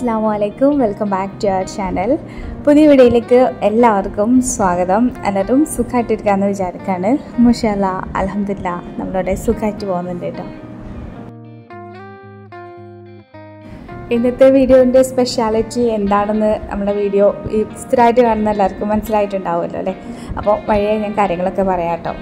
അസ്സാം വലൈക്കും welcome back to our channel പുതിയ വീഡിയോയിലേക്ക് എല്ലാവർക്കും സ്വാഗതം എല്ലാവരും സുഖമായിട്ടിരിക്കാമെന്ന് വിചാരിക്കുകയാണ് മുഷാല അലഹമില്ല നമ്മളിവിടെ സുഖമായിട്ട് പോകുന്നുണ്ട് കേട്ടോ ഇന്നത്തെ വീഡിയോൻ്റെ സ്പെഷ്യാലിറ്റി എന്താണെന്ന് നമ്മുടെ വീഡിയോ ഈ സ്ഥിരമായിട്ട് കാണുന്ന എല്ലാവർക്കും മനസ്സിലായിട്ടുണ്ടാവുമല്ലോ അല്ലേ അപ്പോൾ വഴിയെ ഞാൻ കാര്യങ്ങളൊക്കെ പറയാം കേട്ടോ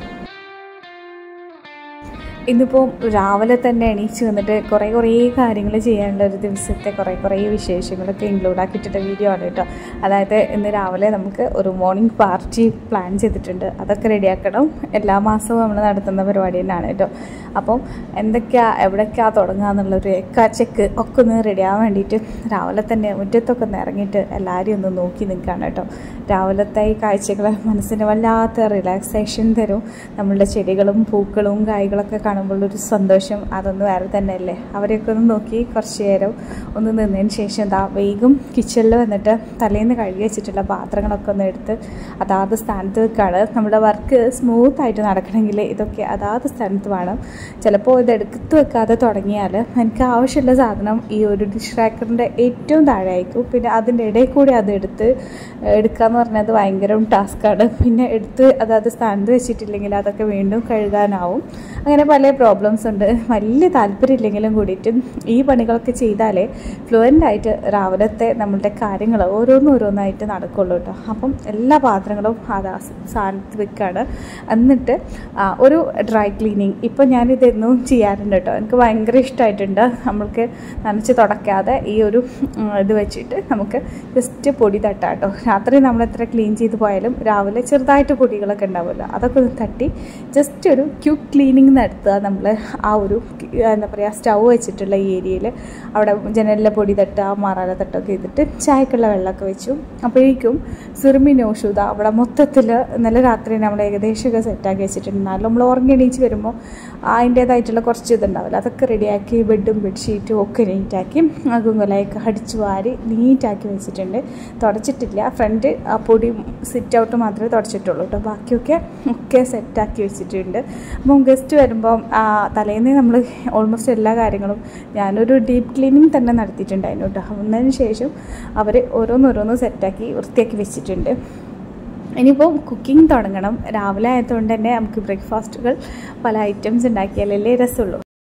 ഇന്നിപ്പോൾ രാവിലെ തന്നെ എണീച്ച് വന്നിട്ട് കുറേ കുറേ കാര്യങ്ങൾ ചെയ്യാനുള്ള ഒരു ദിവസത്തെ കുറേ കുറേ വിശേഷങ്ങളൊക്കെ ഇൻക്ലൂഡ് ആക്കിയിട്ടിട്ട വീഡിയോ ആണ് കേട്ടോ അതായത് ഇന്ന് രാവിലെ നമുക്ക് ഒരു മോർണിംഗ് പാർട്ടി പ്ലാൻ ചെയ്തിട്ടുണ്ട് അതൊക്കെ റെഡിയാക്കണം എല്ലാ മാസവും നമ്മൾ നടത്തുന്ന പരിപാടി തന്നെയാണ് കേട്ടോ അപ്പം എന്തൊക്കെയാണ് എവിടേക്കാണ് തുടങ്ങുക എന്നുള്ളൊരു എക്ക ചെക്ക് ഒക്കെ ഒന്ന് റെഡിയാകാൻ വേണ്ടിയിട്ട് രാവിലെ തന്നെ മുറ്റത്തൊക്കെ ഒന്ന് ഇറങ്ങിയിട്ട് എല്ലാവരും ഒന്ന് നോക്കി നിൽക്കുകയാണ് കേട്ടോ രാവിലത്തെ ഈ കാഴ്ചകൾ മനസ്സിന് വല്ലാത്ത റിലാക്സേഷൻ തരും നമ്മളുടെ ചെടികളും പൂക്കളും കായ്കളൊക്കെ കാണുമ്പോൾ ഒരു സന്തോഷം അതൊന്നും വേറെ തന്നെയല്ലേ അവരെയൊക്കെ ഒന്ന് നോക്കി കുറച്ച് നേരം ഒന്ന് നിന്നതിന് ശേഷം എന്താ വേഗം കിച്ചണിൽ വന്നിട്ട് തലേന്ന് കഴുകി വെച്ചിട്ടുള്ള പാത്രങ്ങളൊക്കെ ഒന്ന് എടുത്ത് അതാത് സ്ഥാനത്ത് വെക്കുകയാണ് നമ്മുടെ വർക്ക് സ്മൂത്തായിട്ട് നടക്കണമെങ്കിൽ ഇതൊക്കെ അതാത് സ്ഥാനത്ത് വേണം ചിലപ്പോൾ ഇത് എടുത്ത് വെക്കാതെ തുടങ്ങിയാൽ എനിക്ക് ആവശ്യമുള്ള സാധനം ഈ ഒരു ഡിഷ് റാക്കറിൻ്റെ ഏറ്റവും താഴെ ആയിരിക്കും പിന്നെ അതിൻ്റെ ഇടയിൽ കൂടി അത് എടുത്ത് എടുക്കുക എന്ന് പറഞ്ഞാൽ അത് ഭയങ്കര ടാസ്ക്കാണ് പിന്നെ എടുത്ത് അതാത് സ്ഥാനത്ത് വെച്ചിട്ടില്ലെങ്കിൽ അതൊക്കെ വീണ്ടും കഴുകാനാവും അങ്ങനെ പല പ്രോബ്ലംസ് ഉണ്ട് വലിയ താല്പര്യമില്ലെങ്കിലും കൂടിയിട്ട് ഈ പണികളൊക്കെ ചെയ്താലേ ഫ്ലുവൻ്റ് ആയിട്ട് രാവിലത്തെ നമ്മളുടെ കാര്യങ്ങൾ ഓരോന്നോരോന്നായിട്ട് നടക്കുള്ളൂ കേട്ടോ അപ്പം എല്ലാ പാത്രങ്ങളും അതാ സ്ഥാനത്ത് വെക്കുകയാണ് എന്നിട്ട് ഒരു ഡ്രൈ ക്ലീനിങ് ഇപ്പം ഞാനിതെന്നും ചെയ്യാറുണ്ട് കേട്ടോ എനിക്ക് ഭയങ്കര ഇഷ്ടമായിട്ടുണ്ട് നമ്മൾക്ക് നനച്ച് തുടയ്ക്കാതെ ഈ ഒരു ഇത് വെച്ചിട്ട് നമുക്ക് ജസ്റ്റ് പൊടി തട്ടാം കേട്ടോ രാത്രി നമ്മൾ എത്ര ക്ലീൻ ചെയ്ത് പോയാലും രാവിലെ ചെറുതായിട്ട് പൊടികളൊക്കെ ഉണ്ടാവുമല്ലോ അതൊക്കെ ഒന്ന് തട്ടി ജസ്റ്റ് ഒരു ക്യുക്ക് ക്ലീനിങ് നടത്തുക നമ്മൾ ആ ഒരു എന്താ പറയുക സ്റ്റൗ വെച്ചിട്ടുള്ള ഈ ഏരിയയിൽ അവിടെ ജനലിലെ പൊടി തട്ടുക മാറാല തട്ടൊക്കെ ചെയ്തിട്ട് ചായക്കുള്ള വെള്ളമൊക്കെ വെച്ചു അപ്പോഴേക്കും സുറുമി നോഷുത അവിടെ മൊത്തത്തിൽ ഇന്നലെ രാത്രി നമ്മൾ ഏകദേശമൊക്കെ സെറ്റാക്കി വെച്ചിട്ടുണ്ട് എന്നാലും നമ്മൾ ഉറങ്ങി എണീച്ച് വരുമ്പോൾ അതിൻ്റേതായിട്ടുള്ള കുറച്ച് ഇതുണ്ടാവില്ല അതൊക്കെ റെഡിയാക്കി ബെഡും ബെഡ്ഷീറ്റും ഒക്കെ നീറ്റാക്കി കുങ്കുലയൊക്കെ അടിച്ചു വാരി നീറ്റാക്കി വെച്ചിട്ടുണ്ട് തുടച്ചിട്ടില്ല ഫ്രണ്ട് ആ പൊടി സിറ്റ് ഔട്ട് മാത്രമേ തുടച്ചിട്ടുള്ളൂ കേട്ടോ ബാക്കിയൊക്കെ ഒക്കെ സെറ്റാക്കി വെച്ചിട്ടുണ്ട് അപ്പം ഗസ്റ്റ് വരുമ്പം തലേന്ന് നമ്മൾ ഓൾമോസ്റ്റ് എല്ലാ കാര്യങ്ങളും ഞാനൊരു ഡീപ്പ് ക്ലീനിങ് തന്നെ നടത്തിയിട്ടുണ്ടായിരുന്നു കേട്ടോ വന്നതിന് ശേഷം അവർ ഓരോന്നോരോന്ന് സെറ്റാക്കി വൃത്തിയാക്കി വെച്ചിട്ടുണ്ട് ഇനിയിപ്പോൾ കുക്കിംഗ് തുടങ്ങണം രാവിലെ ആയതുകൊണ്ട് തന്നെ നമുക്ക് ബ്രേക്ക്ഫാസ്റ്റുകൾ പല ഐറ്റംസ് ഉണ്ടാക്കിയാലല്ലേ രസമുള്ളൂ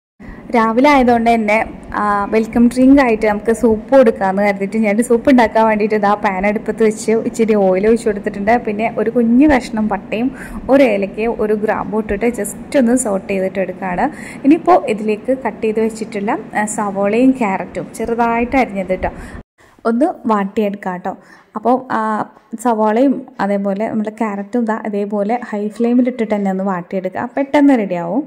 രാവിലെ ആയതുകൊണ്ട് തന്നെ വെൽക്കം ഡ്രിങ്ക് ആയിട്ട് നമുക്ക് സൂപ്പ് കൊടുക്കാമെന്ന് കരുതിയിട്ട് ഞാൻ സൂപ്പ് ഉണ്ടാക്കാൻ വേണ്ടിയിട്ട് ഇതാ പാൻ അടുപ്പത്ത് വെച്ച് ഇച്ചിരി ഓയിൽ ഒഴിച്ച് കൊടുത്തിട്ടുണ്ട് പിന്നെ ഒരു കുഞ്ഞു കഷ്ണം പട്ടയും ഒരു ഏലക്കയും ഒരു ഗ്രാമ്പും ഇട്ടിട്ട് ജസ്റ്റ് ഒന്ന് സോട്ട് ചെയ്തിട്ട് എടുക്കുകയാണ് ഇനിയിപ്പോൾ ഇതിലേക്ക് കട്ട് ചെയ്ത് വെച്ചിട്ടുള്ള സവോളയും ക്യാരറ്റും ചെറുതായിട്ട് അരിഞ്ഞത് കേട്ടോ ഒന്ന് വാട്ടിയെടുക്കാം കേട്ടോ അപ്പോൾ സവാളയും അതേപോലെ നമ്മുടെ ക്യാരറ്റും ഇതാ അതേപോലെ ഹൈ ഫ്ലെയിമിലിട്ടിട്ട് തന്നെ ഒന്ന് വാട്ടിയെടുക്കുക പെട്ടെന്ന് റെഡിയാവും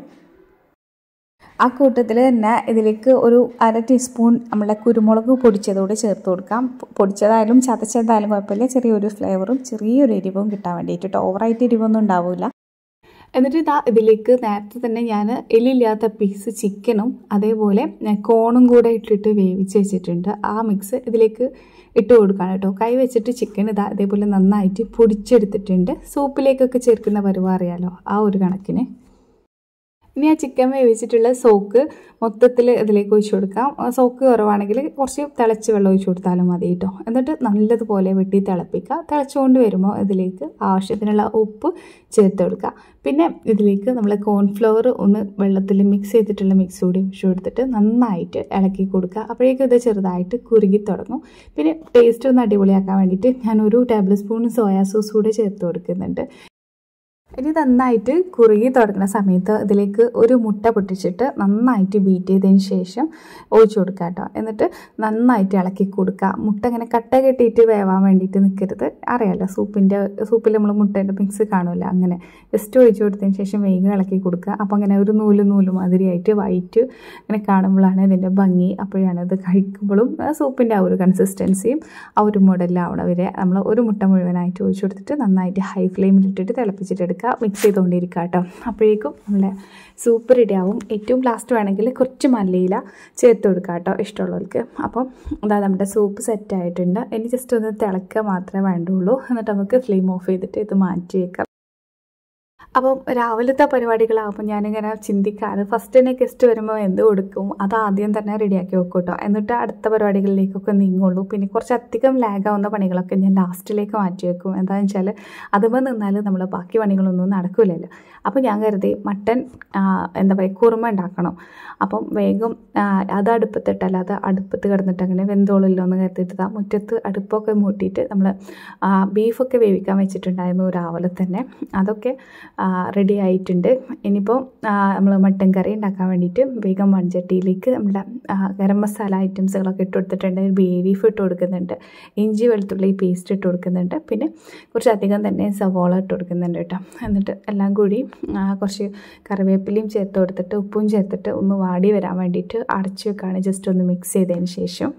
ആ കൂട്ടത്തിൽ തന്നെ ഇതിലേക്ക് ഒരു അര ടീസ്പൂൺ നമ്മളെ കുരുമുളക് പൊടിച്ചതോടെ ചേർത്ത് കൊടുക്കാം പൊടിച്ചതായാലും ചതച്ചതായാലും കുഴപ്പമില്ല ചെറിയൊരു ഫ്ലേവറും ചെറിയൊരു എരിവും കിട്ടാൻ വേണ്ടിയിട്ട് കേട്ടോ ഓവറായിട്ട് എരിവൊന്നും ഉണ്ടാവില്ല എന്നിട്ട് ഇതാ ഇതിലേക്ക് നേരത്തെ തന്നെ ഞാൻ എല്ലില്ലാത്ത പീസ് ചിക്കനും അതേപോലെ കോണും കൂടെ ഇട്ടിട്ട് വേവിച്ച് വെച്ചിട്ടുണ്ട് ആ മിക്സ് ഇതിലേക്ക് ഇട്ട് കൊടുക്കുകയാണ് കേട്ടോ കൈ വെച്ചിട്ട് ചിക്കൻ ഇതാ അതേപോലെ നന്നായിട്ട് പൊടിച്ചെടുത്തിട്ടുണ്ട് സൂപ്പിലേക്കൊക്കെ ചേർക്കുന്ന പരുവ അറിയാലോ ആ ഒരു കണക്കിന് ഇനി ആ ചിക്കൻ വേവിച്ചിട്ടുള്ള സോക്ക് മൊത്തത്തിൽ ഇതിലേക്ക് ഒഴിച്ചു കൊടുക്കാം സോക്ക് കുറവാണെങ്കിൽ കുറച്ച് തിളച്ച് വെള്ളം ഒഴിച്ചു കൊടുത്താലും മതി കേട്ടോ എന്നിട്ട് നല്ലതുപോലെ വെട്ടി തിളപ്പിക്കുക തിളച്ചുകൊണ്ട് വരുമ്പോൾ ഇതിലേക്ക് ആവശ്യത്തിനുള്ള ഉപ്പ് ചേർത്ത് കൊടുക്കുക പിന്നെ ഇതിലേക്ക് നമ്മൾ കോൺഫ്ലവർ ഒന്ന് വെള്ളത്തിൽ മിക്സ് ചെയ്തിട്ടുള്ള മിക്സ് കൂടി ഒഴിച്ചു കൊടുത്തിട്ട് നന്നായിട്ട് ഇളക്കി കൊടുക്കുക അപ്പോഴേക്കും ഇത് ചെറുതായിട്ട് കുറുകി തുടങ്ങും പിന്നെ ടേസ്റ്റ് ഒന്ന് അടിപൊളിയാക്കാൻ വേണ്ടിയിട്ട് ഞാൻ ഒരു ടേബിൾ സ്പൂൺ സോയാ സോസ് കൂടെ ചേർത്ത് കൊടുക്കുന്നുണ്ട് ഇനി നന്നായിട്ട് കുറുകി തുടങ്ങുന്ന സമയത്ത് ഇതിലേക്ക് ഒരു മുട്ട പൊട്ടിച്ചിട്ട് നന്നായിട്ട് ബീറ്റ് ചെയ്തതിന് ശേഷം ഒഴിച്ചു കൊടുക്കുക കേട്ടോ എന്നിട്ട് നന്നായിട്ട് ഇളക്കി കൊടുക്കുക മുട്ട ഇങ്ങനെ കട്ട കെട്ടിയിട്ട് വേവാൻ വേണ്ടിയിട്ട് നിൽക്കരുത് അറിയാമല്ലോ സൂപ്പിൻ്റെ സൂപ്പിൽ നമ്മൾ മുട്ടേൻ്റെ മിക്സ് കാണുമല്ലോ അങ്ങനെ ജസ്റ്റ് ഒഴിച്ചു കൊടുത്തതിന് ശേഷം വേഗം ഇളക്കി കൊടുക്കുക അപ്പോൾ അങ്ങനെ ഒരു നൂല് നൂല് മാതിരിയായിട്ട് വൈറ്റ് ഇങ്ങനെ കാണുമ്പോഴാണ് ഇതിൻ്റെ ഭംഗി അപ്പോഴാണ് ഇത് കഴിക്കുമ്പോഴും സൂപ്പിൻ്റെ ആ ഒരു കൺസിസ്റ്റൻസിയും ആ ഒരു മോഡലാവണ വരെ നമ്മൾ ഒരു മുട്ട മുഴുവനായിട്ട് ഒഴിച്ചു കൊടുത്തിട്ട് നന്നായിട്ട് ഹൈ ഫ്ലെയിമിലിട്ടിട്ട് തിളപ്പിച്ചിട്ട് എടുക്കുക മിക്സ് ചെയ്തുകൊണ്ടിരിക്കുക കേട്ടോ അപ്പോഴേക്കും നമ്മളെ സൂപ്പ് റെഡിയാവും ഏറ്റവും ലാസ്റ്റ് വേണമെങ്കിൽ കുറച്ച് മല്ലിയില ചേർത്ത് കൊടുക്കുക കേട്ടോ ഇഷ്ടമുള്ളവർക്ക് അപ്പം അതാ നമ്മുടെ സൂപ്പ് സെറ്റ് ആയിട്ടുണ്ട് ഇനി ജസ്റ്റ് ഒന്ന് തിളക്കുക മാത്രമേ വേണ്ടുള്ളൂ എന്നിട്ട് നമുക്ക് ഫ്ലെയിം ഓഫ് ചെയ്തിട്ട് ഇത് മാറ്റി വെക്കാം അപ്പം രാവിലത്തെ പരിപാടികളാകുമ്പോൾ ഞാനിങ്ങനെ ചിന്തിക്കാറ് ഫസ്റ്റ് തന്നെ ഗസ്റ്റ് വരുമ്പോൾ എന്ത് കൊടുക്കും അത് ആദ്യം തന്നെ റെഡിയാക്കി വെക്കും കേട്ടോ എന്നിട്ട് അടുത്ത പരിപാടികളിലേക്കൊക്കെ നീങ്ങുള്ളൂ പിന്നെ കുറച്ച് അധികം ലാഗാവുന്ന പണികളൊക്കെ ഞാൻ ലാസ്റ്റിലേക്ക് മാറ്റി വെക്കും എന്താണെന്ന് വെച്ചാൽ അതുമ്പോൾ നിന്നാൽ നമ്മൾ ബാക്കി പണികളൊന്നും നടക്കില്ലല്ലോ അപ്പോൾ ഞാൻ കരുതി മട്ടൻ ആ, എന്താ പറയുക കുറുമ ഉണ്ടാക്കണം അപ്പം വേഗം ആ, അത് അടുപ്പത്തിട്ടല്ല അത് അടുപ്പത്ത് കിടന്നിട്ട് അങ്ങനെ വെന്തോളില്ലോ എന്ന് കരുതിയിട്ട് ആ മുറ്റത്ത് അടുപ്പൊക്കെ മൂട്ടിയിട്ട് നമ്മൾ ബീഫൊക്കെ വേവിക്കാൻ വെച്ചിട്ടുണ്ടായിരുന്നു രാവിലെ തന്നെ അതൊക്കെ റെഡി ആയിട്ടുണ്ട് ഇനിയിപ്പോൾ നമ്മൾ മട്ടൻ കറി ഉണ്ടാക്കാൻ വേണ്ടിയിട്ട് വേഗം മൺചട്ടിയിലേക്ക് നമ്മുടെ ആ, ഗരം മസാല ഐറ്റംസുകളൊക്കെ ഇട്ട് കൊടുത്തിട്ടുണ്ട് ബേ ലീഫ് ഇട്ട് കൊടുക്കുന്നുണ്ട് ഇഞ്ചി വെളുത്തുള്ളി പേസ്റ്റ് ഇട്ട് കൊടുക്കുന്നുണ്ട് പിന്നെ കുറച്ചധികം തന്നെ സവോള ഇട്ട് കൊടുക്കുന്നുണ്ട് കേട്ടോ എന്നിട്ട് എല്ലാം കൂടി ആ, കുറച്ച് കറിവേപ്പിലയും ചേർത്ത് കൊടുത്തിട്ട് ഉപ്പും ചേർത്തിട്ട് ഒന്ന് വാടി വരാൻ വേണ്ടിയിട്ട് അടച്ചു വെക്കുകയാണ് ജസ്റ്റ് ഒന്ന് മിക്സ് ചെയ്തതിന് ശേഷം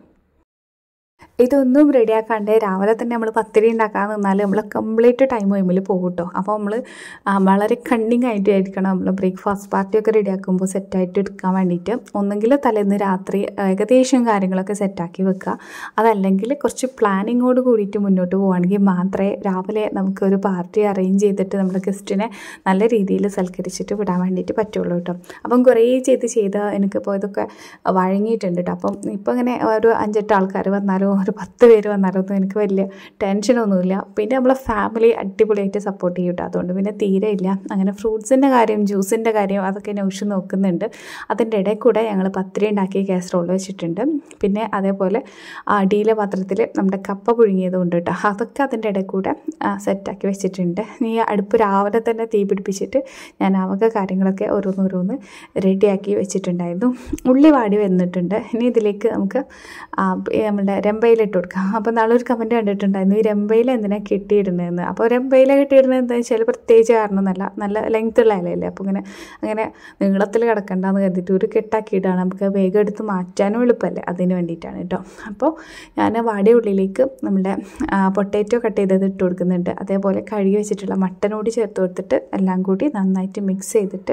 ഇതൊന്നും റെഡിയാക്കാണ്ട് രാവിലെ തന്നെ നമ്മൾ പത്തിരി ഉണ്ടാക്കാൻ നിന്നാൽ നമ്മൾ കംപ്ലീറ്റ് ടൈം കഴിയുമ്പോൾ പോകും കേട്ടോ അപ്പോൾ നമ്മൾ വളരെ കണ്ണിങ് ആയിട്ട് ആയിരിക്കണം നമ്മൾ ബ്രേക്ക്ഫാസ്റ്റ് പാർട്ടിയൊക്കെ റെഡിയാക്കുമ്പോൾ സെറ്റായിട്ട് എടുക്കാൻ വേണ്ടിയിട്ട് ഒന്നെങ്കിൽ തലേന്ന് രാത്രി ഏകദേശം കാര്യങ്ങളൊക്കെ സെറ്റാക്കി വെക്കുക അതല്ലെങ്കിൽ കുറച്ച് പ്ലാനിങ്ങോട് കൂടിയിട്ട് മുന്നോട്ട് പോവുകയാണെങ്കിൽ മാത്രമേ രാവിലെ നമുക്കൊരു പാർട്ടി അറേഞ്ച് ചെയ്തിട്ട് നമ്മുടെ ഗസ്റ്റിനെ നല്ല രീതിയിൽ സൽക്കരിച്ചിട്ട് വിടാൻ വേണ്ടിയിട്ട് പറ്റുള്ളൂ കേട്ടോ അപ്പം കുറേ ചെയ്ത് ചെയ്ത് എനിക്കിപ്പോൾ ഇതൊക്കെ വഴങ്ങിയിട്ടുണ്ട് കേട്ടോ അപ്പം ഇപ്പോൾ ഇങ്ങനെ ഒരു അഞ്ചെട്ട് ആൾക്കാർ വന്നാലോ ഒരു പത്ത് പേര് വന്നാലോ ഒന്നും എനിക്ക് വലിയ ടെൻഷനൊന്നുമില്ല പിന്നെ നമ്മളെ ഫാമിലി അടിപൊളിയായിട്ട് സപ്പോർട്ട് ചെയ്യും കേട്ടോ അതുകൊണ്ട് പിന്നെ തീരെ ഇല്ല അങ്ങനെ ഫ്രൂട്ട്സിൻ്റെ കാര്യം ജ്യൂസിൻ്റെ കാര്യം അതൊക്കെ നൗഷ് നോക്കുന്നുണ്ട് അതിൻ്റെ ഇടയിൽ കൂടെ ഞങ്ങൾ പത്തിരി ഉണ്ടാക്കി കാസറോൾ വെച്ചിട്ടുണ്ട് പിന്നെ അതേപോലെ അടിയിലെ പാത്രത്തിൽ നമ്മുടെ കപ്പ പുഴുങ്ങിയത് കൊണ്ട് കേട്ടോ അതൊക്കെ അതിൻ്റെ ഇടയിൽ കൂടെ സെറ്റാക്കി വെച്ചിട്ടുണ്ട് നീ അടുപ്പ് രാവിലെ തന്നെ തീ പിടിപ്പിച്ചിട്ട് ഞാൻ ആ വക കാര്യങ്ങളൊക്കെ ഓരോന്നോരോന്ന് റെഡിയാക്കി വെച്ചിട്ടുണ്ടായിരുന്നു ഉള്ളി വാടി വന്നിട്ടുണ്ട് ഇനി ഇതിലേക്ക് നമുക്ക് ആ, ഈ നമ്മുടെ രമ്പയിലിട്ട് കൊടുക്കാം അപ്പോൾ നാളെ ഒരു കമൻറ്റ് കണ്ടിട്ടുണ്ടായിരുന്നു ഈ രമ്പയിൽ എന്തിനാണ് കെട്ടിയിടുന്നതെന്ന് അപ്പോൾ രമ്പയില കെട്ടിയിടുന്നത് എന്താ വെച്ചാൽ പ്രത്യേകിച്ച് കാരണമൊന്നുമല്ല നല്ല ലെങ്ത്തുള്ള ഇലയല്ലേ അപ്പോൾ ഇങ്ങനെ അങ്ങനെ നീളത്തിൽ കിടക്കണ്ടെന്ന് കരുതിയിട്ട് ഒരു കെട്ടാക്കിയിട്ടാണ് നമുക്ക് വേഗം എടുത്ത് മാറ്റാനും എളുപ്പമല്ലേ അതിന് വേണ്ടിയിട്ടാണ് കേട്ടോ അപ്പോൾ ഞാൻ വാടിയ ഉള്ളിലേക്ക് നമ്മുടെ പൊട്ടേറ്റോ കട്ട് ചെയ്തത് ഇട്ട് കൊടുക്കുന്നുണ്ട് അതേപോലെ കഴുകി വെച്ചിട്ടുള്ള മട്ടനോട് ചേർത്ത് കൊടുത്തിട്ട് എല്ലാം കൂടി നന്നായിട്ട് മിക്സ് ചെയ്തിട്ട്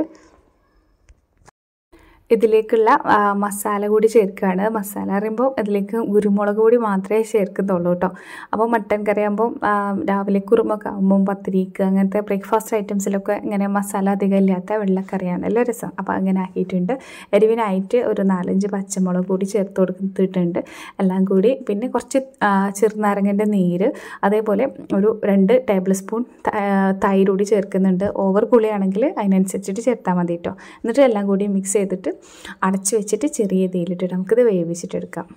ഇതിലേക്കുള്ള ആ, മസാല കൂടി ചേർക്കുകയാണ് മസാല പറയുമ്പോൾ ഇതിലേക്ക് കുരുമുളക് പൊടി മാത്രമേ ചേർക്കുന്നുള്ളൂ കേട്ടോ അപ്പോൾ മട്ടൻ കറി ആകുമ്പോൾ രാവിലെ കുറുമൊക്കെ ആകുമ്പോൾ പത്തിരിക്ക് അങ്ങനത്തെ ബ്രേക്ക്ഫാസ്റ്റ് ഐറ്റംസിലൊക്കെ ഇങ്ങനെ മസാല അധികം ഇല്ലാത്ത വെള്ളക്കറിയാണ് നല്ല രസം അപ്പോൾ അങ്ങനെ ആക്കിയിട്ടുണ്ട് എരിവിനായിട്ട് ഒരു നാലഞ്ച് പച്ചമുളക് കൂടി ചേർത്ത് കൊടുത്തിട്ടുണ്ട് എല്ലാം കൂടി പിന്നെ കുറച്ച് ആ, ചെറുനാരങ്ങൻ്റെ നീര് അതേപോലെ ഒരു രണ്ട് ടേബിൾ സ്പൂൺ ത- ആ, തൈര് കൂടി ചേർക്കുന്നുണ്ട് ഓവർ പുളിയാണെങ്കിൽ അതിനനുസരിച്ചിട്ട് ചേർത്താൽ മതി കേട്ടോ എന്നിട്ട് എല്ലാം കൂടി മിക്സ് ചെയ്തിട്ട് അടച്ചു വെച്ചിട്ട് ചെറിയ തീയിലിട്ടിട്ട് നമുക്കിത് വേവിച്ചിട്ടെടുക്കാം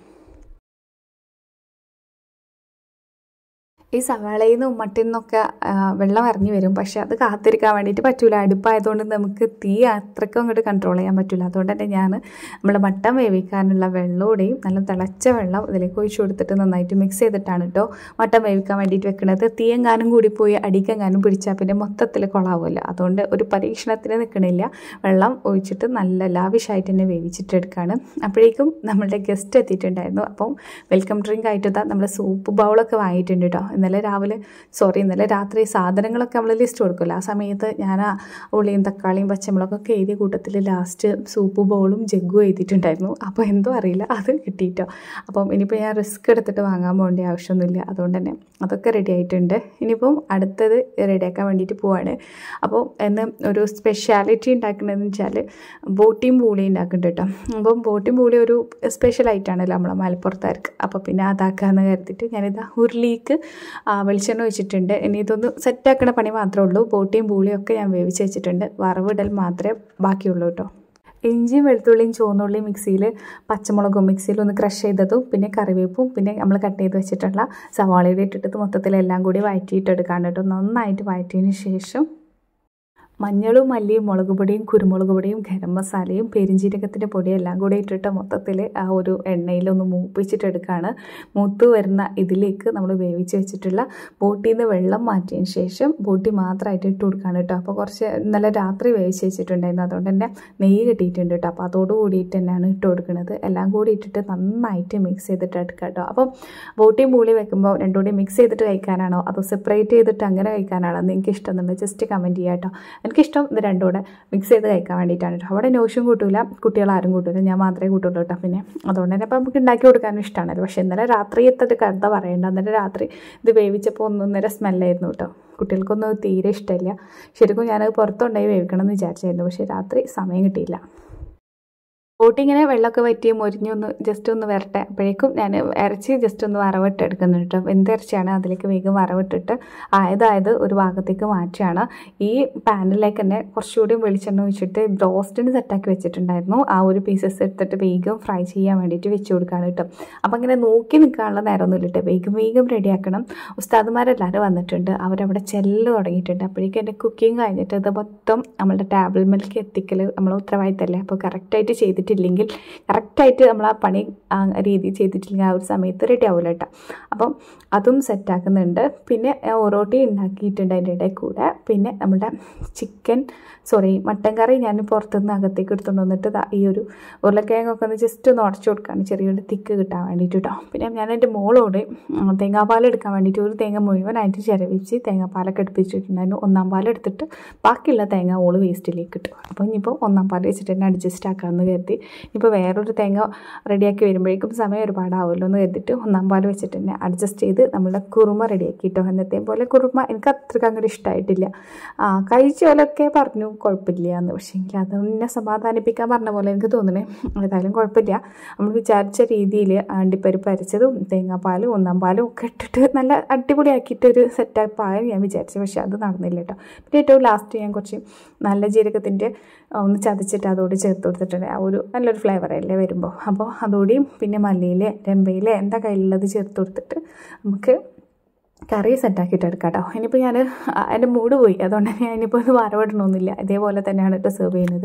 ഈ സവാളയിൽ നിന്നും മട്ടിൽ നിന്നൊക്കെ ആ, വെള്ളം ഇറങ്ങി വരും പക്ഷെ അത് കാത്തിരിക്കാൻ വേണ്ടിയിട്ട് പറ്റൂല അടുപ്പായതുകൊണ്ട് നമുക്ക് തീ അത്രയ്ക്കും അങ്ങോട്ട് കൺട്രോൾ ചെയ്യാൻ പറ്റില്ല അതുകൊണ്ട് തന്നെ ഞാൻ നമ്മൾ മട്ടൻ വേവിക്കാനുള്ള വെള്ളമൂടെയും നല്ല തിളച്ച വെള്ളം ഇതിലേക്ക് ഒഴിച്ചു കൊടുത്തിട്ട് നന്നായിട്ട് മിക്സ് ചെയ്തിട്ടാണ് കേട്ടോ മട്ടൻ വേവിക്കാൻ വേണ്ടിയിട്ട് വെക്കുന്നത് തീയെങ്ങാനും കൂടി പോയി അടിക്കെങ്ങാനും പിടിച്ചാൽ പിന്നെ മൊത്തത്തിൽ കൊളാവുമല്ലോ അതുകൊണ്ട് ഒരു പരീക്ഷണത്തിന് നിൽക്കണില്ല വെള്ളം ഒഴിച്ചിട്ട് നല്ല ലാവിഷായിട്ട് തന്നെ വേവിച്ചിട്ടെടുക്കുകയാണ് അപ്പോഴേക്കും നമ്മളുടെ ഗസ്റ്റ് എത്തിയിട്ടുണ്ടായിരുന്നു അപ്പം വെൽക്കം ഡ്രിങ്ക് ആയിട്ട് ഇതാ നമ്മൾ സൂപ്പ് ബൗളൊക്കെ വാങ്ങിയിട്ടുണ്ട് കേട്ടോ ഇന്നലെ രാവിലെ സോറി ഇന്നലെ രാത്രി സാധനങ്ങളൊക്കെ നമ്മൾ ലിസ്റ്റ് കൊടുക്കുമല്ലോ ആ സമയത്ത് ഞാൻ ആ ഉള്ളിയും തക്കാളിയും പച്ചമുളകൊക്കെ എഴുതിയ കൂട്ടത്തിൽ ലാസ്റ്റ് സൂപ്പ് ബൗളും ജഗ്ഗും എഴുതിയിട്ടുണ്ടായിരുന്നു അപ്പോൾ എന്തോ അറിയില്ല അത് കിട്ടിയിട്ടോ അപ്പം ഇനിയിപ്പോൾ ഞാൻ റിസ്ക് എടുത്തിട്ട് വാങ്ങാൻ പോകേണ്ട ആവശ്യമൊന്നുമില്ല അതുകൊണ്ട് തന്നെ അതൊക്കെ റെഡി ആയിട്ടുണ്ട് ഇനിയിപ്പം അടുത്തത് റെഡിയാക്കാൻ വേണ്ടിയിട്ട് പോവാണ് അപ്പോൾ എന്ന് ഒരു സ്പെഷ്യാലിറ്റി ഉണ്ടാക്കുന്നതെന്ന് വെച്ചാൽ ബോട്ടിയും പൂളിയും ഉണ്ടാക്കുന്നുണ്ട് കേട്ടോ അപ്പം ബോട്ടിയും പൂളി ഒരു സ്പെഷ്യൽ ആയിട്ടാണല്ലോ നമ്മളെ മലപ്പുറത്താർക്ക് അപ്പോൾ പിന്നെ അതാക്കാമെന്ന് കരുതിയിട്ട് ഞാനിതാ ഉരുളിക്ക് ആ, വെളിച്ചെണ്ണ ഒഴിച്ചിട്ടുണ്ട് ഇനി ഇതൊന്ന് സെറ്റാക്കണ പണി മാത്രമേ ഉള്ളൂ ബോട്ടിയും പൂളിയും ഒക്കെ ഞാൻ വേവിച്ച് വെച്ചിട്ടുണ്ട് വറവിടൽ മാത്രമേ ബാക്കിയുള്ളൂ കേട്ടോ ഇഞ്ചിയും വെളുത്തുള്ളിയും ചുവന്നുള്ളിയും മിക്സിയിൽ പച്ചമുളകും മിക്സിയിൽ ഒന്ന് ക്രഷ് ചെയ്തതും പിന്നെ കറിവേപ്പും പിന്നെ നമ്മൾ കട്ട് ചെയ്ത് വെച്ചിട്ടുള്ള സവാളയുടെ ഇട്ടിട്ട് മൊത്തത്തിൽ എല്ലാം കൂടി വഴറ്റിയിട്ടെടുക്കാണ്ട് കേട്ടോ നന്നായിട്ട് വഴറ്റിയതിന് ശേഷം മഞ്ഞളും മല്ലിയും മുളക് പൊടിയും കുരുമുളക് പൊടിയും ഗരം മസാലയും പെരിഞ്ജീരകത്തിൻ്റെ പൊടിയും എല്ലാം കൂടി ഇട്ടിട്ട് മൊത്തത്തിൽ ആ ഒരു എണ്ണയിലൊന്ന് മൂപ്പിച്ചിട്ടെടുക്കുകയാണ് മൂത്ത് വരുന്ന ഇതിലേക്ക് നമ്മൾ വേവിച്ച് വെച്ചിട്ടുള്ള ബോട്ടിൽ നിന്ന് വെള്ളം മാറ്റിയതിന് ശേഷം ബോട്ടി മാത്രമായിട്ട് ഇട്ട് കൊടുക്കുകയാണ് കേട്ടോ അപ്പോൾ കുറച്ച് ഇന്നലെ രാത്രി വേവിച്ച് വെച്ചിട്ടുണ്ടായിരുന്നു അതുകൊണ്ട് തന്നെ നെയ്യ് കിട്ടിയിട്ടുണ്ട് കേട്ടോ അപ്പോൾ അതോട് കൂടിയിട്ട് തന്നെയാണ് ഇട്ട് കൊടുക്കുന്നത് എല്ലാം കൂടി ഇട്ടിട്ട് നന്നായിട്ട് മിക്സ് ചെയ്തിട്ട് എടുക്കുക കേട്ടോ അപ്പം ബോട്ടിയും പൂളി വെക്കുമ്പോൾ രണ്ടും കൂടി മിക്സ് ചെയ്തിട്ട് കഴിക്കാനാണോ അതോ സെപ്പറേറ്റ് ചെയ്തിട്ട് അങ്ങനെ കഴിക്കാനാണോ നിങ്ങൾക്ക് ഇഷ്ടമെന്നുണ്ടെങ്കിൽ ജസ്റ്റ് കമൻറ്റ് ചെയ്യാം കേട്ടോ എനിക്കിഷ്ടം ഇത് രണ്ടും കൂടെ മിക്സ് ചെയ്ത് കഴിക്കാൻ വേണ്ടിയിട്ടാണ് കേട്ടോ അവിടെ നോഷും കൂട്ടൂല കുട്ടികൾ ആരും കൂട്ടൂല ഞാൻ മാത്രമേ കൂട്ടുള്ളൂ കേട്ടോ പിന്നെ അതുകൊണ്ട് തന്നെ ഇപ്പം നമുക്ക് ഉണ്ടാക്കി കൊടുക്കാനും ഇഷ്ടമാണല്ലോ പക്ഷേ ഇന്നലെ രാത്രി എത്തിട്ട് കരുത പറയണ്ട ഇന്നലെ രാത്രി ഇത് വേവിച്ചപ്പോൾ ഒന്നൊന്നര സ്മെല്ലായിരുന്നു കേട്ടോ കുട്ടികൾക്കൊന്നും തീരെ ഇഷ്ടമില്ല ശരിക്കും ഞാനത് പുറത്തുണ്ടായി വേവിക്കണം എന്ന് വിചാരിച്ചായിരുന്നു പക്ഷേ രാത്രി സമയം കിട്ടിയില്ല ബോട്ടിങ്ങനെ വെള്ളമൊക്കെ വറ്റി മൊരിഞ്ഞൊന്ന് ജസ്റ്റ് ഒന്ന് വരട്ടെ അപ്പോഴേക്കും ഞാൻ ഇറച്ചി ജസ്റ്റ് ഒന്ന് വറവിട്ട് എടുക്കുന്നുണ്ട് കേട്ടോ എന്ത് ഇറച്ചിയാണ് അതിലേക്ക് വേഗം വറവിട്ടിട്ട് ആയതായത് ഒരു ഭാഗത്തേക്ക് മാറ്റുകയാണ് ഈ പാനിലേക്ക് തന്നെ കുറച്ചുകൂടി വെളിച്ചെണ്ണ ഒഴിച്ചിട്ട് ബ്രോസ്റ്റിന് സെറ്റാക്കി വെച്ചിട്ടുണ്ടായിരുന്നു ആ ഒരു പീസസ് എടുത്തിട്ട് വേഗം ഫ്രൈ ചെയ്യാൻ വേണ്ടിയിട്ട് വെച്ച് കൊടുക്കുകയാണ് കേട്ടോ അപ്പം അങ്ങനെ നോക്കി നിൽക്കാനുള്ള നേരമൊന്നുമില്ല കേട്ടോ വേഗം വേഗം റെഡിയാക്കണം ഉസ്താദുമാരെല്ലാവരും വന്നിട്ടുണ്ട് അവരവിടെ ചെല്ല് തുടങ്ങിയിട്ടുണ്ട് അപ്പോഴേക്കും എൻ്റെ കുക്കിംഗ് കഴിഞ്ഞിട്ട് ഇത് മൊത്തം നമ്മളുടെ ടേബിൾ മിൽക്ക് എത്തിക്കൽ നമ്മളെ ഉത്തരവാദിത്തമല്ലേ അപ്പോൾ കറക്റ്റായിട്ട് ചെയ്തിട്ട് ചെയ്തിട്ടില്ലെങ്കിൽ കറക്റ്റായിട്ട് നമ്മൾ ആ പണി ആ രീതി ചെയ്തിട്ടില്ലെങ്കിൽ ആ ഒരു സമയത്ത് റെഡി ആവില്ല കേട്ടോ അപ്പം അതും സെറ്റാക്കുന്നുണ്ട് പിന്നെ ഒറോട്ടി ഉണ്ടാക്കിയിട്ടുണ്ട് അതിൻ്റെ ഇടയിൽ കൂടെ പിന്നെ നമ്മുടെ ചിക്കൻ സോറി മട്ടൻ കറി ഞാൻ പുറത്തുനിന്ന് അകത്തേക്ക് എടുത്തുകൊണ്ട് വന്നിട്ട് ഈ ഒരു ഉരുളക്കിഴങ്ങൊക്കെ ഒന്ന് ജസ്റ്റ് ഒന്ന് ഉടച്ചു കൊടുക്കുകയാണ് ചെറിയൊരു തിക്ക് കിട്ടാൻ വേണ്ടിയിട്ട് കേട്ടോ പിന്നെ ഞാൻ എൻ്റെ മോളോട് തേങ്ങാപ്പാൽ എടുക്കാൻ വേണ്ടിയിട്ട് ഒരു തേങ്ങ മുഴുവനായിട്ട് ചിരവിച്ച് തേങ്ങാപ്പാലൊക്കെ എടുപ്പിച്ചിട്ടുണ്ടായിരുന്നു ഒന്നാം പാൽ എടുത്തിട്ട് ബാക്കിയുള്ള തേങ്ങ ഓള് വേസ്റ്റിലേക്ക് ഇട്ടു അപ്പോൾ ഇനിയിപ്പോൾ ഒന്നാം പാൽ വെച്ചിട്ട് തന്നെ അഡ്ജസ്റ്റ് ആക്കാമെന്ന് കരുതി ഇപ്പോൾ വേറൊരു തേങ്ങ റെഡിയാക്കി വരുമ്പോഴേക്കും സമയം ഒരുപാടാവുമല്ലോ എന്ന് കരുതിയിട്ട് ഒന്നാം പാൽ വെച്ചിട്ട് തന്നെ അഡ്ജസ്റ്റ് ചെയ്ത് നമ്മളുടെ കുറുമ റെഡിയാക്കി കേട്ടോ എന്നത്തെ പോലെ കുറുമ എനിക്ക് അത്രയ്ക്ക് അങ്ങോട്ട് ഇഷ്ടമായിട്ടില്ല ആ കഴിച്ചോലൊക്കെ പറഞ്ഞു കുഴപ്പമില്ല എന്ന് പക്ഷേ എങ്കിൽ അതൊന്നെ സമാധാനിപ്പിക്കാൻ പറഞ്ഞ പോലെ എനിക്ക് തോന്നണേ ഏതായാലും കുഴപ്പമില്ല നമ്മൾ വിചാരിച്ച രീതിയിൽ അണ്ടിപ്പരിപ്പ് അരച്ചതും തേങ്ങാപ്പാലും ഒന്നാം പാലും ഒക്കെ ഇട്ടിട്ട് നല്ല അടിപൊളിയാക്കിയിട്ടൊരു സെറ്റപ്പ് ആയി ഞാൻ വിചാരിച്ചു പക്ഷേ അത് നടന്നില്ല കേട്ടോ പിന്നെ ഏറ്റവും ലാസ്റ്റ് ഞാൻ കുറച്ച് നല്ല ജീരകത്തിൻ്റെ ഒന്ന് ചതച്ചിട്ട് അതോട് ചേർത്ത് കൊടുത്തിട്ടുണ്ട് ആ ഒരു നല്ലൊരു ഫ്ലേവർ അല്ലേ വരുമ്പോൾ അപ്പോൾ അതോടെയും പിന്നെ മല്ലിയിലെ രമ്പയിലെ എന്താ കയ്യിലുള്ളത് ചേർത്ത് കൊടുത്തിട്ട് നമുക്ക് കറി സെറ്റാക്കിയിട്ട് എടുക്കാം കേട്ടോ ഇനിയിപ്പോൾ ഞാൻ എൻ്റെ മൂഡ് പോയി അതുകൊണ്ട് ഞാൻ ഇനിയിപ്പോൾ ഇത് വരവിടണമെന്നില്ല ഇതേപോലെ തന്നെയാണ് കേട്ടോ സെർവ് ചെയ്യുന്നത്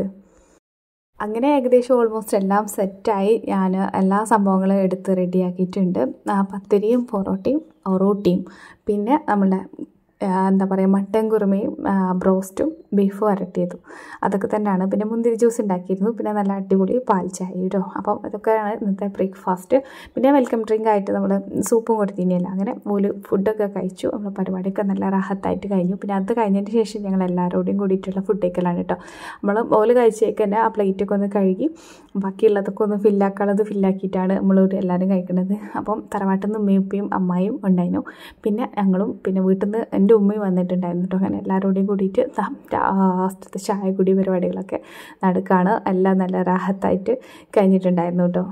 അങ്ങനെ ഏകദേശം ഓൾമോസ്റ്റ് എല്ലാം സെറ്റായി ഞാൻ എല്ലാ സംഭവങ്ങളും എടുത്ത് റെഡിയാക്കിയിട്ടുണ്ട് പത്തിരിയും പൊറോട്ടയും ഒറോട്ടിയും പിന്നെ നമ്മളുടെ എന്താ പറയുക മട്ടൻ കുറുമയും ബ്രോസ്റ്റും ബീഫ് വരട്ടിയതും അതൊക്കെ തന്നെയാണ് പിന്നെ മുന്തിരി ജ്യൂസ് ഉണ്ടാക്കിയിരുന്നു പിന്നെ നല്ല അടിപൊളി പാൽ ചായ കേട്ടോ അപ്പം ഇതൊക്കെയാണ് ഇന്നത്തെ ബ്രേക്ക്ഫാസ്റ്റ് പിന്നെ വെൽക്കം ഡ്രിങ്ക് ആയിട്ട് നമ്മൾ സൂപ്പും കൊടുത്തിനിയല്ല അങ്ങനെ ഒരു ഫുഡൊക്കെ കഴിച്ചു നമ്മുടെ പരിപാടിയൊക്കെ നല്ല റാഹത്തായിട്ട് കഴിഞ്ഞു പിന്നെ അത് കഴിഞ്ഞതിന് ശേഷം ഞങ്ങൾ എല്ലാവരോടും കൂടിയിട്ടുള്ള ഫുഡ് കഴിക്കലാണ് കേട്ടോ നമ്മൾ ഓല് കഴിച്ചേക്ക് തന്നെ ആ പ്ലേറ്റൊക്കെ ഒന്ന് കഴുകി ബാക്കിയുള്ളതൊക്കെ ഒന്ന് ഫില്ലാക്കാനുള്ളത് ഫില്ലാക്കിയിട്ടാണ് നമ്മളോട് എല്ലാവരും കഴിക്കുന്നത് അപ്പം തറവാട്ടിൽ നിന്ന് ഉമ്മയും ഉപ്പയും അമ്മായും ഉണ്ടായിരുന്നു പിന്നെ ഞങ്ങളും പിന്നെ വീട്ടിൽ നിന്ന് എൻ്റെ ഉമ്മയും വന്നിട്ടുണ്ടായിരുന്നു കേട്ടോ അങ്ങനെ എല്ലാവരോടും കൂടിയിട്ട് ലാസ്റ്റത്തെ ചായ കുടി പരിപാടികളൊക്കെ നടക്കുകയാണ് എല്ലാം നല്ല റാഹത്തായിട്ട് കഴിഞ്ഞിട്ടുണ്ടായിരുന്നു കേട്ടോ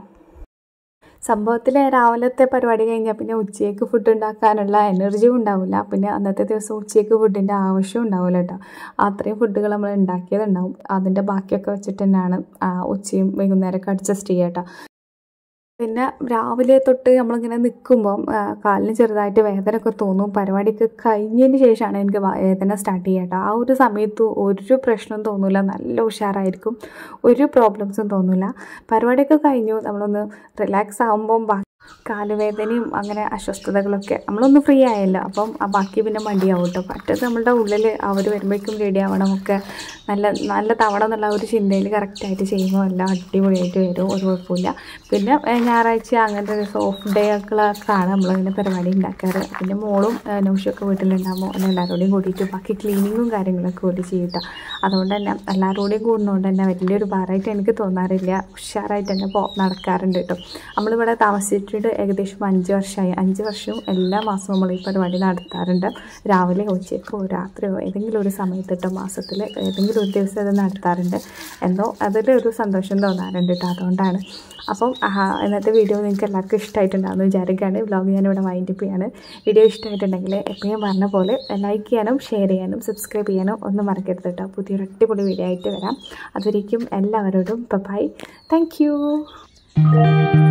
സംഭവത്തിൽ രാവിലത്തെ പരിപാടി കഴിഞ്ഞാൽ പിന്നെ ഉച്ചയ്ക്ക് ഫുഡ് ഉണ്ടാക്കാനുള്ള എനർജിയും ഉണ്ടാവില്ല പിന്നെ അന്നത്തെ ദിവസം ഉച്ചയ്ക്ക് ഫുഡിൻ്റെ ആവശ്യം ഉണ്ടാവില്ല കേട്ടോ അത്രയും ഫുഡുകൾ നമ്മൾ ഉണ്ടാക്കിയതുണ്ടാവും അതിൻ്റെ ബാക്കിയൊക്കെ വെച്ചിട്ട് തന്നെയാണ് ഉച്ചയും വൈകുന്നേരമൊക്കെ അഡ്ജസ്റ്റ് ചെയ്യുക കേട്ടോ പിന്നെ രാവിലെ തൊട്ട് നമ്മളിങ്ങനെ നിൽക്കുമ്പം കാലിന് ചെറുതായിട്ട് വേദനയൊക്കെ തോന്നും പരിപാടിയൊക്കെ കഴിഞ്ഞതിന് ശേഷമാണ് എനിക്ക് വേദന സ്റ്റാർട്ട് ചെയ്യേണ്ട ആ ഒരു സമയത്ത് ഒരു പ്രശ്നം തോന്നില്ല നല്ല ഉഷാറായിരിക്കും ഒരു പ്രോബ്ലംസും തോന്നില്ല പരിപാടിയൊക്കെ കഴിഞ്ഞു നമ്മളൊന്ന് റിലാക്സ് ആകുമ്പം കാലുവേദനയും അങ്ങനെ അസ്വസ്ഥതകളൊക്കെ നമ്മളൊന്ന് ഫ്രീ ആയല്ലോ അപ്പം ബാക്കി പിന്നെ മടിയാവും കേട്ടോ മറ്റത് നമ്മളുടെ ഉള്ളിൽ അവർ വരുമ്പോഴേക്കും റെഡി ആവണം ഒക്കെ നല്ല നല്ല തവണ എന്നുള്ള ഒരു ചിന്തയിൽ കറക്റ്റായിട്ട് ചെയ്യുമ്പോൾ എല്ലാം അടിപൊളിയായിട്ട് വരും ഒരു കുഴപ്പമില്ല പിന്നെ ഞായറാഴ്ച അങ്ങനത്തെ ഒരു സോഫ്റ്റ് ഡേ ഒക്കെയാണ് നമ്മളിങ്ങനെ പരിപാടി ഉണ്ടാക്കാറ് പിന്നെ മോളും നൗഷൊക്കെ വീട്ടിലുണ്ടാകുമ്പോൾ അങ്ങനെ എല്ലാവരോടെയും കൂടിയിട്ട് ബാക്കി ക്ലീനിങ്ങും കാര്യങ്ങളൊക്കെ കൂടി ചെയ്തിട്ട് അതുകൊണ്ട് തന്നെ എല്ലാവരോടെയും കൂടുന്നതുകൊണ്ട് തന്നെ വലിയൊരു ഭാരമായിട്ട് എനിക്ക് തോന്നാറില്ല ഉഷാറായിട്ട് തന്നെ പോ നടക്കാറുണ്ട് കേട്ടോ നമ്മളിവിടെ താമസിച്ചിട്ട് ഏകദേശം അഞ്ച് വർഷമായി അഞ്ച് വർഷവും എല്ലാ മാസവും നമ്മൾ ഈ പരിപാടി നടത്താറുണ്ട് രാവിലെ ഉച്ചയ്ക്കോ രാത്രിയോ ഏതെങ്കിലും ഒരു സമയത്ത് കേട്ടോ മാസത്തിൽ ഏതെങ്കിലും ഒരു ദിവസം അത് നടത്താറുണ്ട് എന്തോ അതിലൊരു സന്തോഷം തോന്നാറുണ്ട് കേട്ടോ അതുകൊണ്ടാണ് അപ്പം ഇന്നത്തെ വീഡിയോ നിങ്ങൾക്ക് എല്ലാവർക്കും ഇഷ്ടമായിട്ടുണ്ടാകുമെന്ന് വിചാരിക്കുകയാണ് വ്ലോഗ് ഞാനിവിടെ വൈൻഡപ്പ് ചെയ്യാണ് വീഡിയോ ഇഷ്ടമായിട്ടുണ്ടെങ്കിൽ എപ്പോഴും പറഞ്ഞ പോലെ ലൈക്ക് ചെയ്യാനും ഷെയർ ചെയ്യാനും സബ്സ്ക്രൈബ് ചെയ്യാനും ഒന്നും മറക്കരുത് കേട്ടോ പുതിയൊരു അടിപൊളി വീഡിയോ ആയിട്ട് വരാം അതുവരേക്കും എല്ലാവരോടും ബൈ താങ്ക്